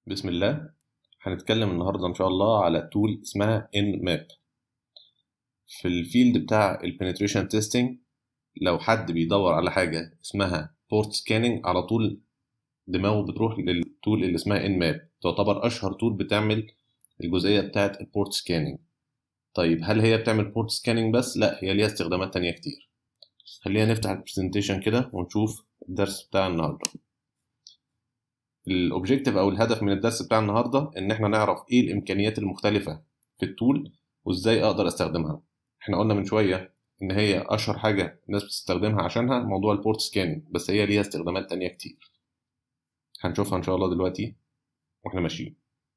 بسم الله هنتكلم النهاردة إن شاء الله على تول اسمها Nmap في الفيلد بتاع ال penetration testing لو حد بيدور على حاجة اسمها port scanning على طول دماغه بتروح للتول اللي اسمها Nmap تعتبر أشهر تول بتعمل الجزئية بتاعة ال port scanning طيب هل هي بتعمل port scanning بس؟ لا هي ليها استخدامات تانية كتير خلينا نفتح البرزنتيشن كده ونشوف الدرس بتاع النهارده الاوبجيكتيف او الهدف من الدرس بتاع النهارده ان احنا نعرف ايه الامكانيات المختلفه في التول وازاي اقدر استخدمها احنا قلنا من شويه ان هي اشهر حاجه الناس بتستخدمها عشانها موضوع البورت سكاننج بس هي ليها استخدامات تانية كتير هنشوفها ان شاء الله دلوقتي واحنا ماشيين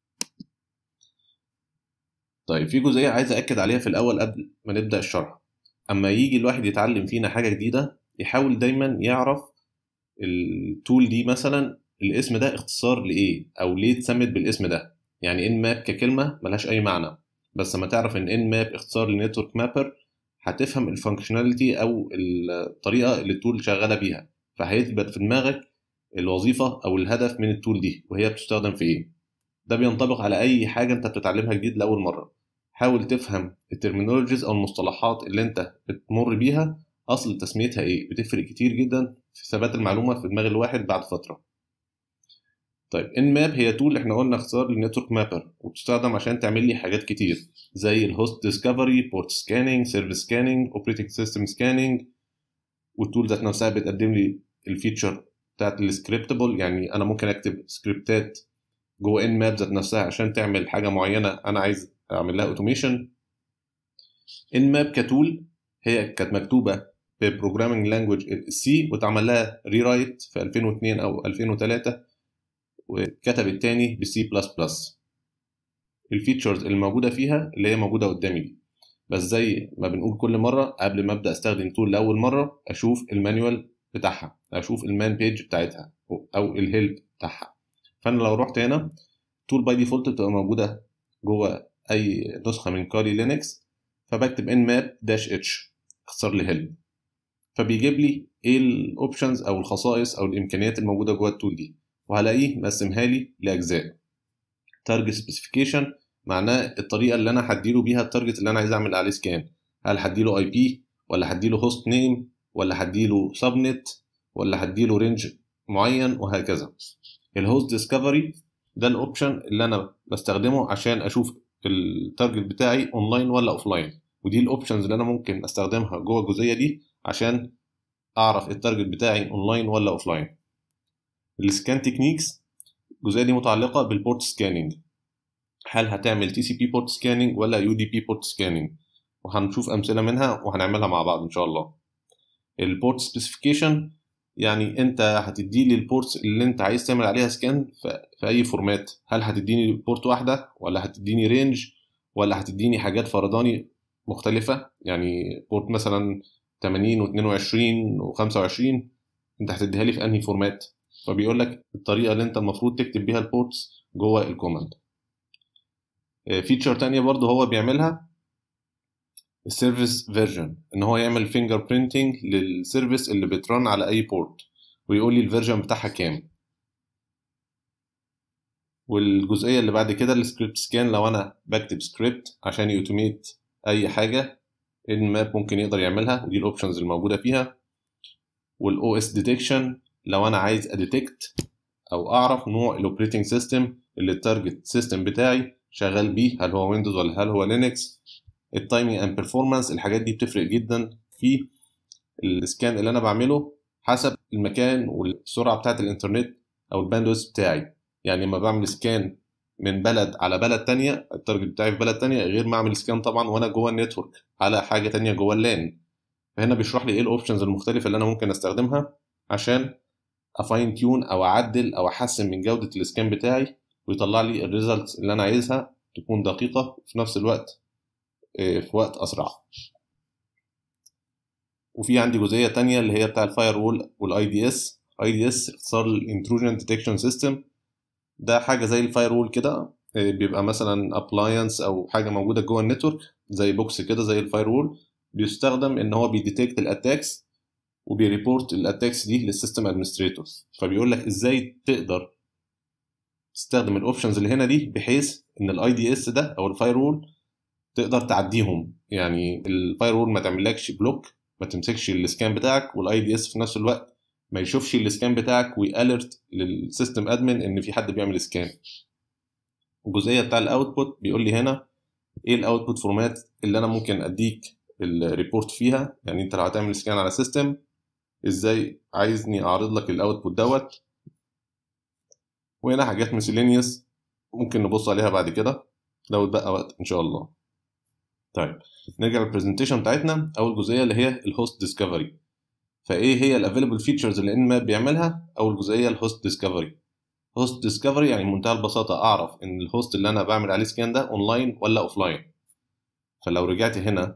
طيب في جزئيه عايز اكد عليها في الاول قبل ما نبدا الشرح اما يجي الواحد يتعلم فينا حاجه جديده يحاول دايما يعرف التول دي مثلا الاسم ده اختصار لايه او ليه اتسمت بالاسم ده يعني ان ماب ككلمه ملهاش اي معنى بس لما تعرف ان ان ماب اختصار لنتورك مابر هتفهم الفانكشناليتي او الطريقه اللي التول شغاله بيها فهيثبت في دماغك الوظيفه او الهدف من التول دي وهي بتستخدم في ايه ده بينطبق على اي حاجه انت بتتعلمها جديد لاول مره حاول تفهم الترمينولوجيز او المصطلحات اللي انت بتمر بيها اصل تسميتها ايه بتفرق كتير جدا في ثبات المعلومه في دماغ الواحد بعد فتره طيب ان ماب هي تول احنا قلنا اختصار للنتورك مابر وبتستخدم عشان تعمل لي حاجات كتير زي الهوست ديسكفري بورت سكاننج سيرفيس سكاننج اوبريتنج سيستم سكاننج والتول ذات نفسها بتقدم لي الفيتشر بتاعت السكريبتبل يعني انا ممكن اكتب سكريبتات جوه ان ماب ذات نفسها عشان تعمل حاجه معينه انا عايز اعمل لها اوتوميشن ان ماب كتول هي كانت مكتوبه ببروجرامينج لانجوج السي واتعمل لها ري رايت في 2002 او 2003 وكتب التاني بسي بلس بلس الفيتشرز اللي موجوده فيها اللي هي موجوده قدامي دي بس زي ما بنقول كل مره قبل ما ابدا استخدم تول لاول مره اشوف المانيوال بتاعها اشوف المان بيج بتاعتها او الهيلب بتاعها فانا لو رحت هنا تول باي ديفولت بتبقى موجوده جوه اي نسخه من كاري لينكس فبكتب ان ماب داش اتش اختصار لهيلب فبيجيب لي ايه الاوبشنز او الخصائص او الامكانيات الموجوده جوه التول دي وهلاقيه مقسمها لي لاجزاء تارجت سبيسيفيكيشن معناه الطريقه اللي انا هديله بيها التارجت اللي انا عايز اعمل عليه سكان هل هديله اي بي ولا هديله هوست نيم ولا هديله سبنت ولا هديله رينج معين وهكذا الهوست ديسكفري ده الاوبشن اللي انا بستخدمه عشان اشوف التارجت بتاعي اونلاين ولا اوفلاين ودي الاوبشنز اللي انا ممكن استخدمها جوه الجزئيه دي عشان اعرف التارجت بتاعي اونلاين ولا اوفلاين السكان تكنيكس الجزئيه دي متعلقه بالبورت سكاننج هل هتعمل تي سي بي بورت سكاننج ولا يو دي بي بورت سكاننج وهنشوف امثله منها وهنعملها مع بعض ان شاء الله البورت سبيسيفيكيشن يعني انت هتدي لي البورتس اللي انت عايز تعمل عليها سكان في اي فورمات هل هتديني بورت واحده ولا هتديني رينج ولا هتديني حاجات فرداني مختلفه يعني بورت مثلا 80 و22 و25 انت هتديها لي في انهي فورمات فبيقول لك الطريقه اللي انت المفروض تكتب بيها البورتس جوه الكوماند فيتشر تانية برضه هو بيعملها السيرفيس فيرجن ان هو يعمل فينجر برينتنج للسيرفيس اللي بترن على اي بورت ويقول لي الفيرجن بتاعها كام والجزئيه اللي بعد كده السكريبت سكان لو انا بكتب سكريبت عشان يوتوميت اي حاجه الماب ممكن يقدر يعملها ودي الاوبشنز الموجوده فيها والاو اس ديتكشن لو انا عايز اديتكت او اعرف نوع الاوبريتنج سيستم اللي التارجت سيستم بتاعي شغال بيه هل هو ويندوز ولا هل هو لينكس التايمينج اند بيرفورمانس الحاجات دي بتفرق جدا في السكان اللي انا بعمله حسب المكان والسرعه بتاعه الانترنت او الباندويث بتاعي يعني لما بعمل سكان من بلد على بلد تانية التارجت بتاعي في بلد تانية غير ما اعمل سكان طبعا وانا جوه النتورك على حاجه تانية جوه اللان فهنا بيشرح لي ايه الاوبشنز المختلفه اللي انا ممكن استخدمها عشان افاين تيون او اعدل او احسن من جوده الاسكان بتاعي ويطلع لي الريزلتس اللي انا عايزها تكون دقيقه وفي نفس الوقت في وقت اسرع وفي عندي جزئيه تانية اللي هي بتاع الفاير وول والاي دي اس اي دي اس اختصار الانتروجن ديتكشن سيستم ده حاجه زي الفاير وول كده بيبقى مثلا ابلاينس او حاجه موجوده جوه النتورك زي بوكس كده زي الفاير وول بيستخدم ان هو بيديتكت الاتاكس وبيريبورت الاتاكس دي للسيستم ادمنستريتور فبيقول لك ازاي تقدر تستخدم الاوبشنز اللي هنا دي بحيث ان الاي دي اس ده او الفاير وول تقدر تعديهم يعني الفاير وول ما تعملكش بلوك ما تمسكش السكان بتاعك والاي دي اس في نفس الوقت ما يشوفش السكان بتاعك ويالرت للسيستم ادمن ان في حد بيعمل سكان الجزئيه بتاع الاوتبوت بيقول لي هنا ايه الاوتبوت فورمات اللي انا ممكن اديك الريبورت فيها يعني انت لو هتعمل سكان على سيستم ازاي عايزني اعرض لك الاوتبوت دوت وهنا حاجات مسيلينيوس ممكن نبص عليها بعد كده لو اتبقى وقت ان شاء الله طيب نرجع للبرزنتيشن بتاعتنا اول جزئيه اللي هي الهوست ديسكفري فايه هي الافيلبل فيتشرز اللي ان ماب بيعملها اول جزئيه الهوست ديسكفري هوست ديسكفري يعني بمنتهى البساطه اعرف ان الهوست اللي انا بعمل عليه سكان ده اونلاين ولا اوفلاين فلو رجعت هنا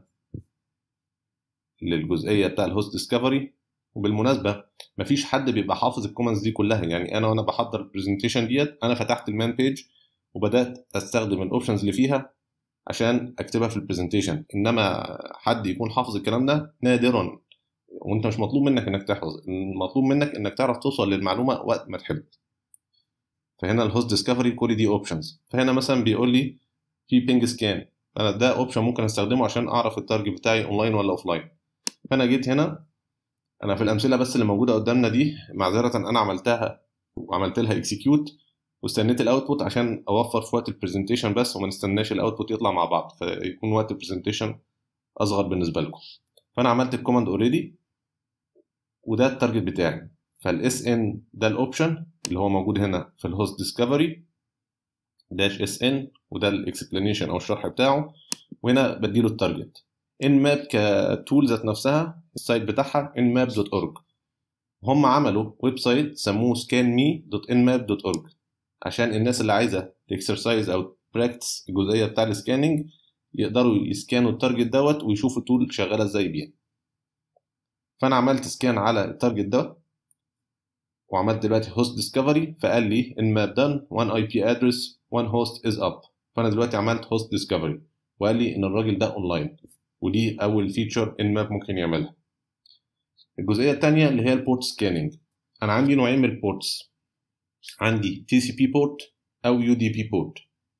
للجزئيه بتاع الهوست ديسكفري وبالمناسبه مفيش حد بيبقى حافظ الكومنتس دي كلها يعني انا وانا بحضر البرزنتيشن ديت انا فتحت المان بيج وبدات استخدم الاوبشنز اللي فيها عشان اكتبها في البرزنتيشن انما حد يكون حافظ الكلام ده نادرا وانت مش مطلوب منك انك تحفظ المطلوب منك انك تعرف توصل للمعلومه وقت ما تحب فهنا الهوست ديسكفري كل دي اوبشنز فهنا مثلا بيقول لي في بينج سكان انا ده اوبشن ممكن استخدمه عشان اعرف التارجت بتاعي اونلاين ولا اوفلاين فانا جيت هنا انا في الامثله بس اللي موجوده قدامنا دي معذره انا عملتها وعملت لها اكسكيوت واستنيت الاوتبوت عشان اوفر في وقت البرزنتيشن بس وما نستناش الاوتبوت يطلع مع بعض فيكون وقت البرزنتيشن اصغر بالنسبه لكم فانا عملت الكوماند اوريدي وده التارجت بتاعي فالاس ان ده الاوبشن اللي هو موجود هنا في الهوست ديسكفري داش اس ان وده الاكسبلانيشن او الشرح بتاعه وهنا بديله التارجت ان ماب كتول ذات نفسها السايت بتاعها nmap.org هم عملوا ويب سايت سموه scanme.nmap.org عشان الناس اللي عايزه تكسرسايز او براكتس الجزئيه بتاع السكاننج يقدروا يسكانوا التارجت دوت ويشوفوا التول شغاله ازاي بيها فانا عملت سكان على التارجت ده وعملت دلوقتي هوست ديسكفري فقال لي ان ماب دان 1 اي بي ادرس 1 هوست از اب فانا دلوقتي عملت هوست ديسكفري وقال لي ان الراجل ده اونلاين ودي اول فيتشر ان ماب ممكن يعملها الجزئيه الثانيه اللي هي البورت سكاننج انا عندي نوعين من البورتس عندي تي سي بي بورت او يو دي بي بورت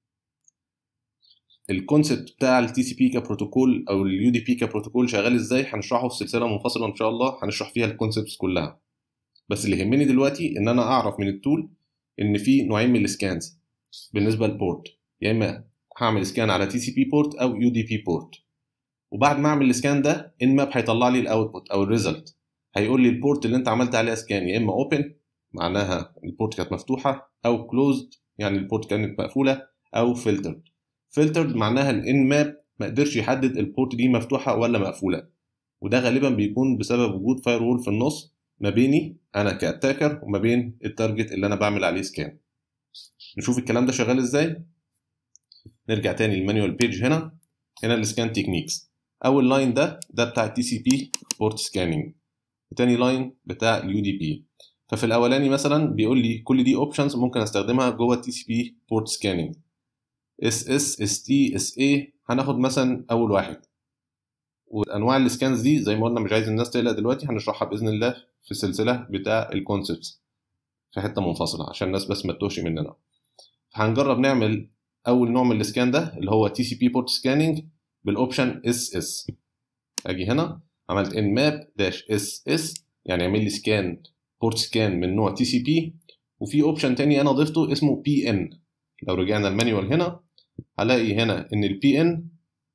الكونسبت بتاع التي سي بي كبروتوكول او اليو دي بي كبروتوكول شغال ازاي هنشرحه في سلسله منفصله ان شاء الله هنشرح فيها الكونسبتس كلها بس اللي يهمني دلوقتي ان انا اعرف من التول ان في نوعين من السكانز بالنسبه للبورت يا اما هعمل سكان على تي سي بي بورت او يو دي بي بورت وبعد ما اعمل السكان ده ان ماب هيطلع لي الاوتبوت او الريزلت هيقول لي البورت اللي انت عملت عليها سكان يا اما اوبن معناها البورت كانت مفتوحه او كلوزد يعني البورت كانت مقفوله او فلترد فلترد معناها الان ماب ما قدرش يحدد البورت دي مفتوحه ولا مقفوله وده غالبا بيكون بسبب وجود فاير وول في النص ما بيني انا كاتاكر وما بين التارجت اللي انا بعمل عليه سكان نشوف الكلام ده شغال ازاي نرجع تاني المانيوال بيج هنا هنا السكان تكنيكس اول لاين ده ده بتاع التي سي بي بورت سكاننج وتاني لاين بتاع اليو دي بي ففي الاولاني مثلا بيقول لي كل دي اوبشنز ممكن استخدمها جوه التي سي بي بورت سكاننج اس اس اس تي اس اي هناخد مثلا اول واحد وانواع السكانز دي زي ما قلنا مش عايز الناس تقلق دلوقتي هنشرحها باذن الله في السلسله بتاع الكونسبتس في حته منفصله عشان الناس بس ما تتوهش مننا هنجرب نعمل اول نوع من السكان ده اللي هو تي سي بي بورت سكاننج بالاوبشن اس اس اجي هنا عملت ان ماب داش اس اس يعني اعمل لي سكان بورت سكان من نوع تي سي بي وفي اوبشن تاني انا ضفته اسمه بي ان لو رجعنا المانيوال هنا هلاقي هنا ان البي ان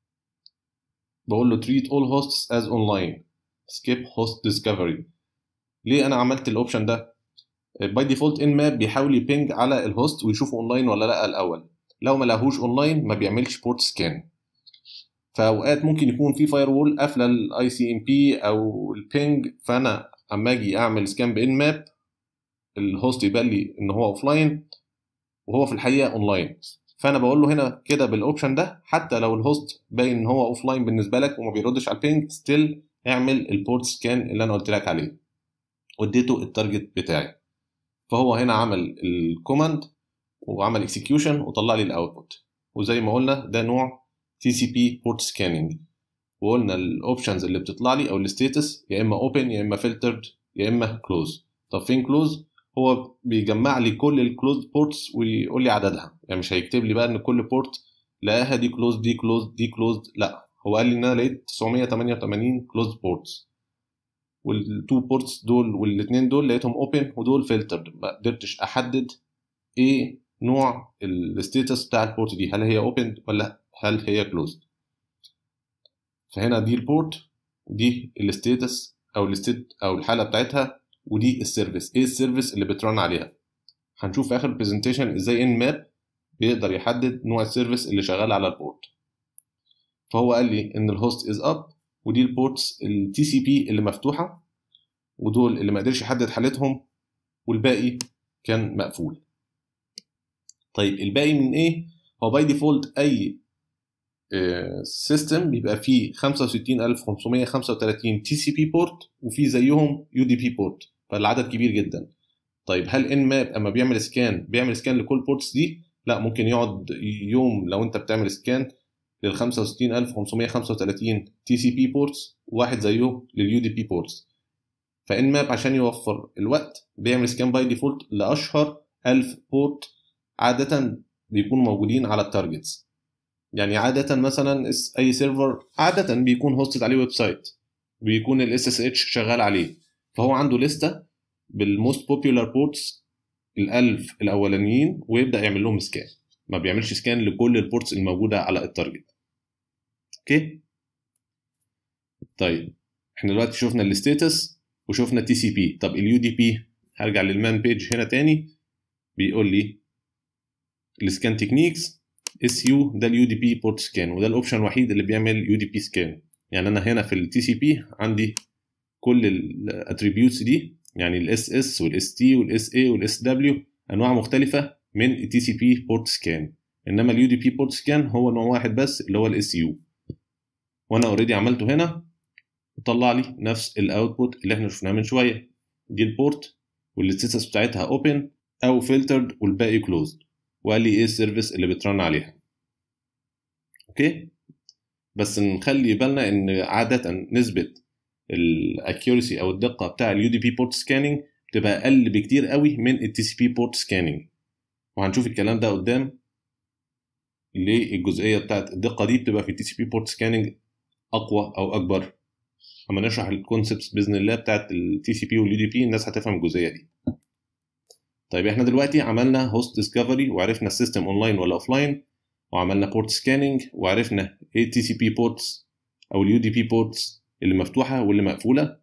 بقول له treat all hosts as online skip host discovery ليه انا عملت الاوبشن ده باي ديفولت ان ماب بيحاول يبينج على الهوست ويشوفه اونلاين ولا لا الاول لو ما لقاهوش اونلاين ما بيعملش بورت سكان فاوقات ممكن يكون في فاير وول قافله الاي سي ام بي او البينج فانا اما اجي اعمل سكان بان ماب الهوست يبان لي ان هو اوف لاين وهو في الحقيقه اونلاين فانا بقول له هنا كده بالاوبشن ده حتى لو الهوست باين ان هو اوف لاين بالنسبه لك وما بيردش على البينج ستيل اعمل البورت سكان اللي انا قلت لك عليه واديته التارجت بتاعي فهو هنا عمل الكوماند وعمل اكسكيوشن وطلع لي الاوتبوت وزي ما قلنا ده نوع تي سي بي بورت سكاننج وقلنا الاوبشنز اللي بتطلع لي او الستاتس يا اما اوبن يا اما فلترد يا اما كلوز طب فين كلوز هو بيجمع لي كل الكلوز بورتس ويقول لي عددها يعني مش هيكتب لي بقى ان كل بورت لقاها دي كلوز دي كلوز دي كلوز لا هو قال لي ان انا لقيت 988 كلوز بورتس والتو بورتس دول والاثنين دول لقيتهم اوبن ودول فلترد ما قدرتش احدد ايه نوع الستيتس بتاع البورت دي هل هي اوبن ولا هل هي كلوزد فهنا دي البورت ودي الستيتس او الستيت او الحاله بتاعتها ودي السيرفيس ايه السيرفيس اللي بترن عليها هنشوف في اخر البرزنتيشن ازاي ان ماب بيقدر يحدد نوع السيرفيس اللي شغال على البورت فهو قال لي ان الهوست از اب ودي البورتس التي سي بي اللي مفتوحه ودول اللي ما قدرش يحدد حالتهم والباقي كان مقفول طيب الباقي من ايه هو باي ديفولت اي سيستم بيبقى فيه 65535 تي سي بي بورت وفي زيهم يو دي بي بورت فالعدد كبير جدا طيب هل ان ماب اما بيعمل سكان بيعمل سكان لكل بورتس دي لا ممكن يقعد يوم لو انت بتعمل سكان لل 65535 تي سي بي بورتس وواحد زيه لليو دي بي بورتس فان ماب عشان يوفر الوقت بيعمل سكان باي ديفولت لاشهر 1000 بورت عاده بيكونوا موجودين على التارجتس يعني عادة مثلا أي سيرفر عادة بيكون هوستد عليه ويب سايت بيكون الاس اس اتش شغال عليه فهو عنده لستة بالموست بوبيولار بورتس الألف الأولانيين ويبدأ يعمل لهم سكان ما بيعملش سكان لكل البورتس الموجودة على التارجت اوكي طيب احنا دلوقتي شفنا الستاتس وشفنا تي سي بي طب اليو دي بي هرجع للمان بيج هنا تاني بيقول لي السكان تكنيكس اس يو ده اليو دي بي بورت سكان وده الاوبشن الوحيد اللي بيعمل يو دي بي سكان يعني انا هنا في التي سي بي عندي كل الاتريبيوتس دي يعني الاس اس والاس تي والاس اي والاس دبليو انواع مختلفه من التي سي بي بورت سكان انما اليو دي بي بورت سكان هو نوع واحد بس اللي هو الاس يو وانا اوريدي عملته هنا طلع لي نفس الاوتبوت اللي احنا شفناه من شويه دي البورت والستاتس بتاعتها اوبن او فلترد والباقي كلوزد وقال لي ايه السيرفيس اللي بترن عليها اوكي بس نخلي بالنا ان عاده نسبه الاكيورسي او الدقه بتاع اليو دي بي بورت سكاننج بتبقى اقل بكتير قوي من التي سي بي بورت سكاننج وهنشوف الكلام ده قدام ليه الجزئيه بتاعت الدقه دي بتبقى في التي سي بي بورت سكاننج اقوى او اكبر اما نشرح الكونسبتس باذن الله بتاعت التي سي بي واليو دي بي الناس هتفهم الجزئيه دي طيب احنا دلوقتي عملنا هوست ديسكفري وعرفنا السيستم اونلاين ولا اوفلاين وعملنا بورت سكاننج وعرفنا ايه تي سي بي بورتس او اليو دي بي بورتس اللي مفتوحه واللي مقفوله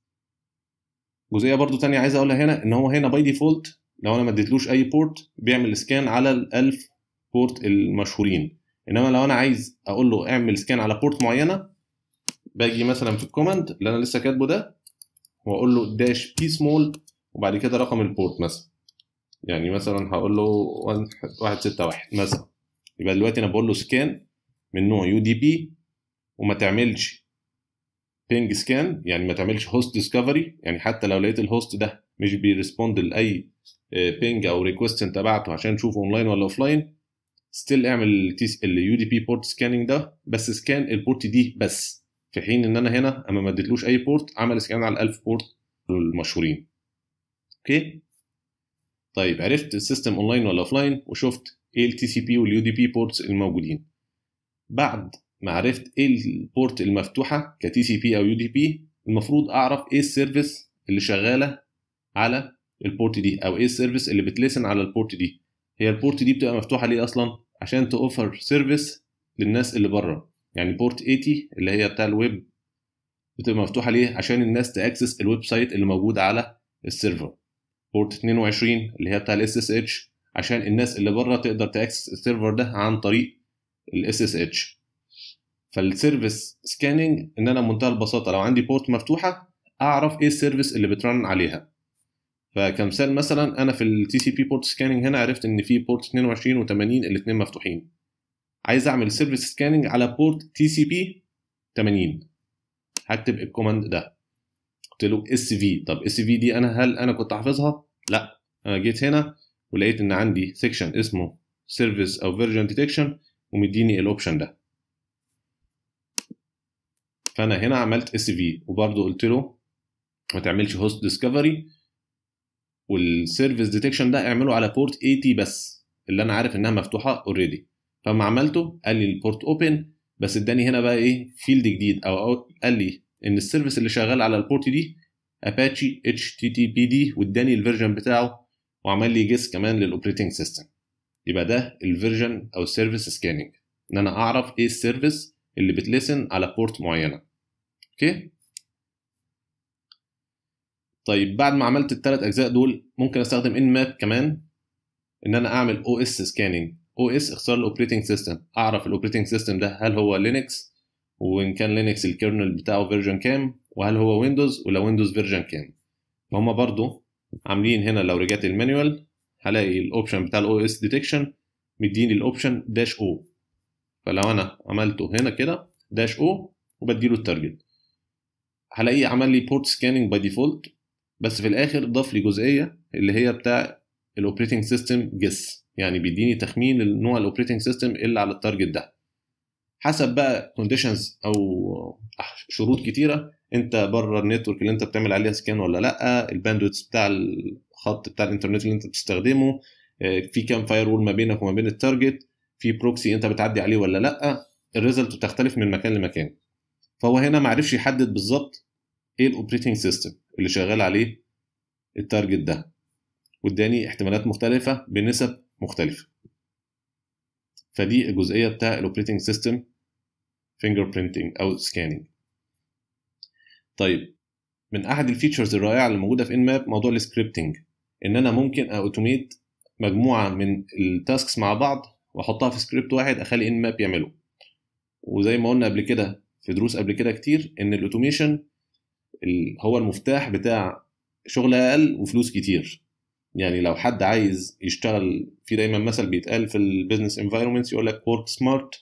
جزئيه برضو تانية عايز اقولها هنا ان هو هنا باي ديفولت لو انا ما اديتلوش اي بورت بيعمل سكان على ال1000 بورت المشهورين انما لو انا عايز اقول له اعمل سكان على بورت معينه باجي مثلا في الكوماند اللي انا لسه كاتبه ده واقول له داش بي سمول وبعد كده رقم البورت مثلا يعني مثلا هقول له 161 مثلا يبقى دلوقتي انا بقول له سكان من نوع يو دي بي وما تعملش بينج سكان يعني ما تعملش هوست ديسكفري يعني حتى لو لقيت الهوست ده مش بيرسبوند لاي بينج او ريكوست انت بعته عشان تشوفه اونلاين ولا اوفلاين ستيل اعمل اليو دي بي بورت سكاننج ده بس سكان البورت دي بس في حين ان انا هنا اما ما اديتلوش اي بورت عمل سكان على ال1000 بورت المشهورين اوكي طيب عرفت السيستم اونلاين ولا اوفلاين وشفت ايه التي سي بي واليو دي بي بورتس الموجودين بعد ما عرفت ايه البورت المفتوحه كتي سي بي او يو دي بي المفروض اعرف ايه السيرفيس اللي شغاله على البورت دي او ايه السيرفيس اللي بتلسن على البورت دي هي البورت دي بتبقى مفتوحه ليه اصلا عشان توفر سيرفيس للناس اللي بره يعني بورت 80 اللي هي بتاع الويب بتبقى مفتوحه ليه عشان الناس تاكسس الويب سايت اللي موجود على السيرفر بورت 22 اللي هي بتاع الاس اس اتش عشان الناس اللي بره تقدر تاكسس السيرفر ده عن طريق الاس اس اتش فالسيرفيس سكاننج ان انا بمنتهى البساطه لو عندي بورت مفتوحه اعرف ايه السيرفيس اللي بترن عليها فكمثال مثلا انا في التي سي بي بورت سكاننج هنا عرفت ان في بورت 22 و80 الاثنين مفتوحين عايز اعمل سيرفيس سكاننج على بورت تي سي بي 80 هكتب الكوماند ده قلت له اس في طب اس في دي انا هل انا كنت حافظها لا انا جيت هنا ولقيت ان عندي سيكشن اسمه سيرفيس او فيرجن ديتكشن ومديني الاوبشن ده فانا هنا عملت اس في وبرضه قلت له ما تعملش هوست ديسكفري والسيرفيس ديتكشن ده اعمله على بورت 80 بس اللي انا عارف انها مفتوحه اوريدي فلما عملته قال لي البورت اوبن بس اداني هنا بقى ايه فيلد جديد او قال لي ان السيرفيس اللي شغال على البورت دي اباتشي اتش تي تي بي دي واداني الفيرجن بتاعه وعمل لي جيس كمان للاوبريتنج سيستم يبقى ده الفيرجن او السيرفيس سكاننج ان انا اعرف ايه السيرفيس اللي بتلسن على بورت معينه اوكي طيب بعد ما عملت الثلاث اجزاء دول ممكن استخدم ان ماب كمان ان انا اعمل او اس سكاننج او اس اختصار الاوبريتنج سيستم اعرف الاوبريتنج سيستم ده هل هو لينكس وان كان لينكس الكيرنل بتاعه فيرجن كام وهل هو ويندوز ولا ويندوز فيرجن كام فهم برضو عاملين هنا لو رجعت المانيوال هلاقي الاوبشن بتاع الاو اس ديتكشن مديني الاوبشن داش او فلو انا عملته هنا كده داش او وبديله التارجت هلاقيه عمل لي بورت سكاننج باي ديفولت بس في الاخر ضاف لي جزئيه اللي هي بتاع الاوبريتنج سيستم جس يعني بيديني تخمين لنوع الاوبريتنج سيستم اللي على التارجت ده حسب بقى كونديشنز او شروط كتيره انت بره النتورك اللي انت بتعمل عليها سكان ولا لا الباندويتس بتاع الخط بتاع الانترنت اللي انت بتستخدمه في كام فاير وول ما بينك وما بين التارجت في بروكسي انت بتعدي عليه ولا لا الريزلت بتختلف من مكان لمكان فهو هنا ما عرفش يحدد بالظبط ايه الاوبريتنج سيستم اللي شغال عليه التارجت ده واداني احتمالات مختلفه بنسب مختلفه فدي الجزئيه بتاع الاوبريتنج سيستم فينجر برينتنج او سكاننج طيب من احد الفيتشرز الرائعه اللي موجوده في انماب موضوع السكريبتنج ان انا ممكن اوتوميت مجموعه من التاسكس مع بعض واحطها في سكريبت واحد اخلي انماب يعمله وزي ما قلنا قبل كده في دروس قبل كده كتير ان الاوتوميشن هو المفتاح بتاع شغل اقل وفلوس كتير يعني لو حد عايز يشتغل في دايما مثل بيتقال في البيزنس انفايرمنتس يقول لك ورك سمارت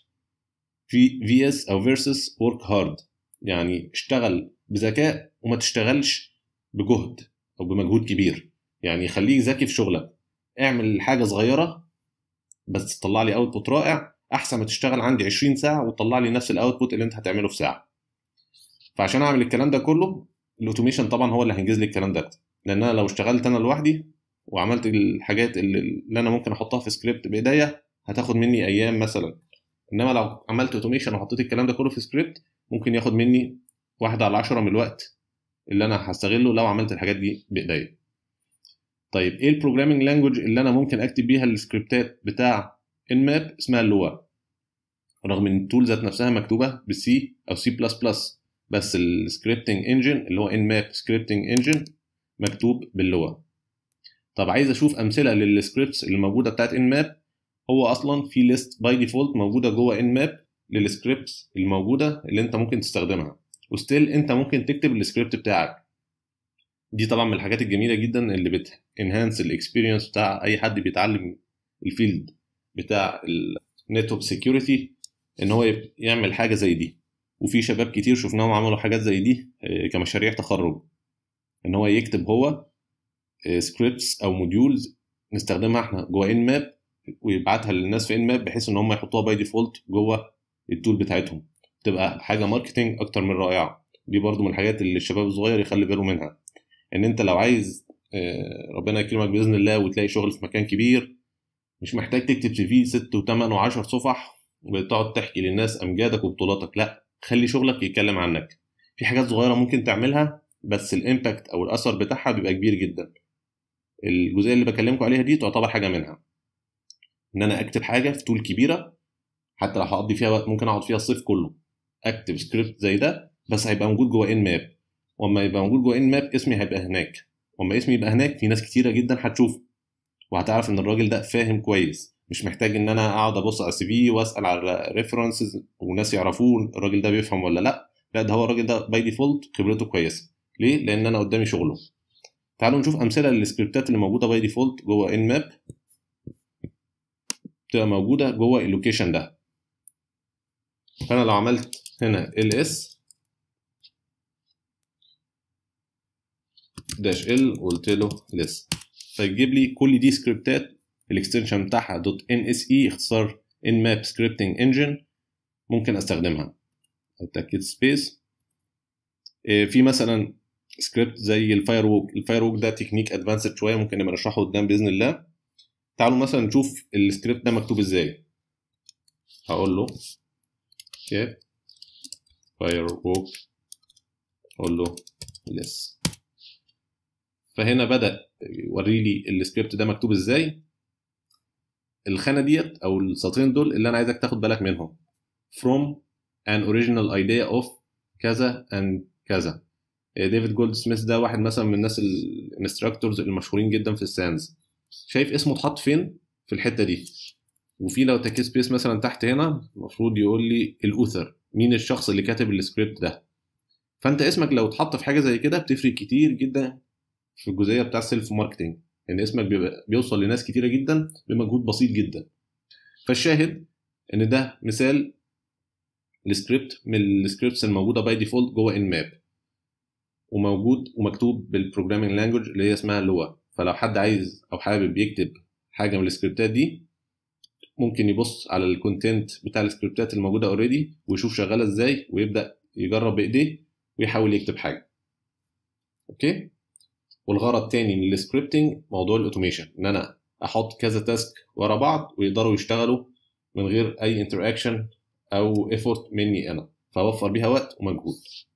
في في اس او فيرسس ورك هارد يعني اشتغل بذكاء وما تشتغلش بجهد او بمجهود كبير يعني خليك ذكي في شغلك اعمل حاجه صغيره بس تطلع لي اوتبوت رائع احسن ما تشتغل عندي 20 ساعه وتطلع لي نفس الاوتبوت اللي انت هتعمله في ساعه فعشان اعمل الكلام ده كله الاوتوميشن طبعا هو اللي هينجز لي الكلام ده لان انا لو اشتغلت انا لوحدي وعملت الحاجات اللي, اللي انا ممكن احطها في سكريبت بايديا هتاخد مني ايام مثلا انما لو عملت اوتوميشن وحطيت الكلام ده كله في سكريبت ممكن ياخد مني واحدة على عشرة من الوقت اللي انا هستغله لو عملت الحاجات دي بايديا طيب ايه البروجرامينج لانجوج اللي انا ممكن اكتب بيها السكريبتات بتاع انماب اسمها اللوا رغم ان التول ذات نفسها مكتوبه بالسي او سي بلس بلس بس السكريبتنج انجن اللي هو انماب سكريبتنج انجن مكتوب باللوا طب عايز اشوف امثله للسكريبتس اللي موجوده بتاعت انماب هو اصلا في ليست باي ديفولت موجوده جوه انماب للسكريبتس الموجوده اللي انت ممكن تستخدمها وستيل انت ممكن تكتب السكريبت بتاعك دي طبعا من الحاجات الجميله جدا اللي بت انهانس الاكسبيرينس بتاع اي حد بيتعلم الفيلد بتاع النتورك سيكيورتي ان هو يعمل حاجه زي دي وفي شباب كتير شفناهم عملوا حاجات زي دي كمشاريع تخرج ان هو يكتب هو سكريبتس او موديولز نستخدمها احنا جوه ان ماب ويبعتها للناس في ان ماب بحيث ان هم يحطوها باي ديفولت جوه التول بتاعتهم تبقى حاجه ماركتنج اكتر من رائعه دي برضو من الحاجات اللي الشباب الصغير يخلي باله منها ان انت لو عايز ربنا يكرمك باذن الله وتلاقي شغل في مكان كبير مش محتاج تكتب سي في 6 و8 و10 صفح وتقعد تحكي للناس امجادك وبطولاتك لا خلي شغلك يتكلم عنك في حاجات صغيره ممكن تعملها بس الامباكت او الاثر بتاعها بيبقى كبير جدا الجزئيه اللي بكلمكم عليها دي تعتبر حاجه منها ان انا اكتب حاجه في تول كبيره حتى لو هقضي فيها وقت ممكن اقعد فيها الصيف كله اكتب سكريبت زي ده بس هيبقى موجود جوه ان ماب واما يبقى موجود جوه ان ماب اسمي هيبقى هناك واما اسمي يبقى هناك في ناس كتيره جدا هتشوفه وهتعرف ان الراجل ده فاهم كويس مش محتاج ان انا اقعد ابص على السي في واسال على ريفرنسز وناس يعرفوه الراجل ده بيفهم ولا لا لا ده هو الراجل ده باي ديفولت خبرته كويسه ليه لان انا قدامي شغله تعالوا نشوف امثله للسكريبتات اللي موجوده باي ديفولت جوه ان ماب تبقى موجوده جوه اللوكيشن ده فانا لو عملت هنا ال اس داش ال وقلت له لس فيجيب لي كل دي سكريبتات الاكستنشن بتاعها دوت ان اس اي اختصار ان ماب سكريبتنج انجن ممكن استخدمها اتاكد سبيس في مثلا سكريبت زي الفاير ووك الفاير ووك ده تكنيك ادفانسد شويه ممكن نبقى نشرحه قدام باذن الله تعالوا مثلا نشوف السكريبت ده مكتوب ازاي هقول له كاب فاير ووك اقول له لس فهنا بدا يوري لي السكريبت ده مكتوب ازاي الخانه ديت او السطرين دول اللي انا عايزك تاخد بالك منهم from an original idea of كذا and كذا ديفيد جولد سميث ده واحد مثلا من الناس الانستراكتورز المشهورين جدا في الساينس شايف اسمه اتحط فين في الحته دي وفي لو تكي سبيس مثلا تحت هنا المفروض يقول لي الاوثر مين الشخص اللي كاتب السكريبت ده فانت اسمك لو اتحط في حاجه زي كده بتفرق كتير جدا في الجزئيه بتاع السيلف ماركتنج ان اسمك بيبقى بيوصل لناس كتيره جدا بمجهود بسيط جدا فالشاهد ان ده مثال السكريبت من السكريبتس الموجوده باي ديفولت جوه ان ماب وموجود ومكتوب بالبروجرامينج لانجوج اللي هي اسمها لوا فلو حد عايز او حابب يكتب حاجه من السكريبتات دي ممكن يبص على الكونتنت بتاع السكريبتات الموجوده اوريدي ويشوف شغاله ازاي ويبدا يجرب بايديه ويحاول يكتب حاجه اوكي والغرض تاني من السكريبتنج موضوع الاوتوميشن ان انا احط كذا تاسك ورا بعض ويقدروا يشتغلوا من غير اي انتراكشن او ايفورت مني انا فاوفر بيها وقت ومجهود